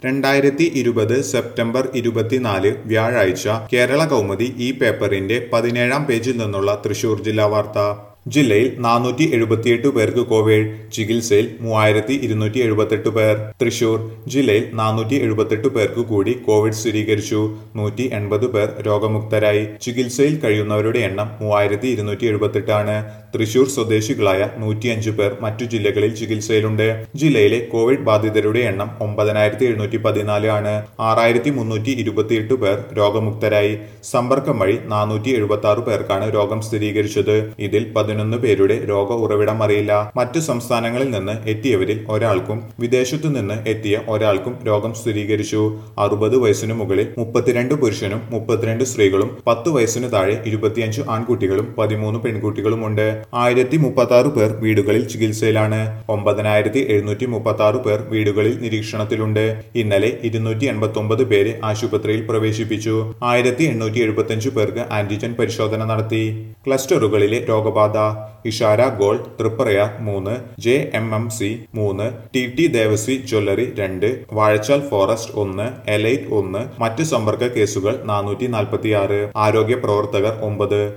രണ്ടായിരത്തി ഇരുപത് സെപ്റ്റംബർ ഇരുപത്തിനാല് വ്യാഴാഴ്ച കേരള കൗമുദി ഈ പേപ്പറിന്റെ പതിനേഴാം പേജിൽ നിന്നുള്ള തൃശൂർ ജില്ലാ വാർത്ത ജില്ലയിൽ നാനൂറ്റി എഴുപത്തിയെട്ട് പേർക്ക് കോവിഡ് ചികിത്സയിൽ മൂവായിരത്തി ഇരുന്നൂറ്റി എഴുപത്തെട്ട് പേർ തൃശൂർ ജില്ലയിൽ നാനൂറ്റി എഴുപത്തെട്ട് പേർക്ക് കൂടി കോവിഡ് സ്ഥിരീകരിച്ചു നൂറ്റി എൺപത് പേർ രോഗമുക്തരായി ചികിത്സയിൽ കഴിയുന്നവരുടെ എണ്ണം മൂവായിരത്തി ഇരുന്നൂറ്റി എഴുപത്തെട്ടാണ് തൃശൂർ സ്വദേശികളായ നൂറ്റിയഞ്ച് പേർ മറ്റു ജില്ലകളിൽ ചികിത്സയിലുണ്ട് ജില്ലയിലെ കോവിഡ് ബാധിതരുടെ എണ്ണം ഒമ്പതിനായിരത്തി എഴുന്നൂറ്റി പതിനാല് ആണ് ആറായിരത്തി മുന്നൂറ്റി ഇരുപത്തിയെട്ട് പേർ രോഗമുക്തരായി സമ്പർക്കം വഴി നാനൂറ്റി എഴുപത്തി ആറ് പേർക്കാണ് രോഗം സ്ഥിരീകരിച്ചത് ഇതിൽ പതിനൊന്ന് പേരുടെ രോഗ ഉറവിടം അറിയില്ല മറ്റു സംസ്ഥാനങ്ങളിൽ നിന്ന് എത്തിയവരിൽ ഒരാൾക്കും വിദേശത്തു നിന്ന് എത്തിയ ഒരാൾക്കും രോഗം സ്ഥിരീകരിച്ചു അറുപത് വയസ്സിനു മുകളിൽ മുപ്പത്തിരണ്ട് പുരുഷനും മുപ്പത്തിരണ്ട് സ്ത്രീകളും പത്ത് വയസ്സിനു താഴെ ഇരുപത്തിയഞ്ച് ആൺകുട്ടികളും പതിമൂന്ന് പെൺകുട്ടികളുമുണ്ട് ആയിരത്തി മുപ്പത്തി ആറ് പേർ വീടുകളിൽ ചികിത്സയിലാണ് ഒമ്പതിനായിരത്തി എഴുന്നൂറ്റി മുപ്പത്തി ആറ് പേർ വീടുകളിൽ നിരീക്ഷണത്തിലുണ്ട് ഇന്നലെ ഇരുന്നൂറ്റി എൺപത്തി ഒമ്പത് പേരെ ആശുപത്രിയിൽ പ്രവേശിപ്പിച്ചു ആയിരത്തി എണ്ണൂറ്റി എഴുപത്തിയഞ്ച് പേർക്ക് ആന്റിജൻ പരിശോധന നടത്തി ക്ലസ്റ്ററുകളിലെ രോഗബാധ ഇഷാര ഗോൾഡ് തൃപ്രയാർ മൂന്ന് ജെ എം എം സി മൂന്ന് ടി ടി ദേവസി ജ്വല്ലറി രണ്ട് വാഴച്ചാൽ ഫോറസ്റ്റ് ഒന്ന് എലൈറ്റ് ഒന്ന് മറ്റ് സമ്പർക്ക കേസുകൾ നാനൂറ്റി നാൽപ്പത്തി ആറ് ആരോഗ്യ പ്രവർത്തകർ ഒമ്പത്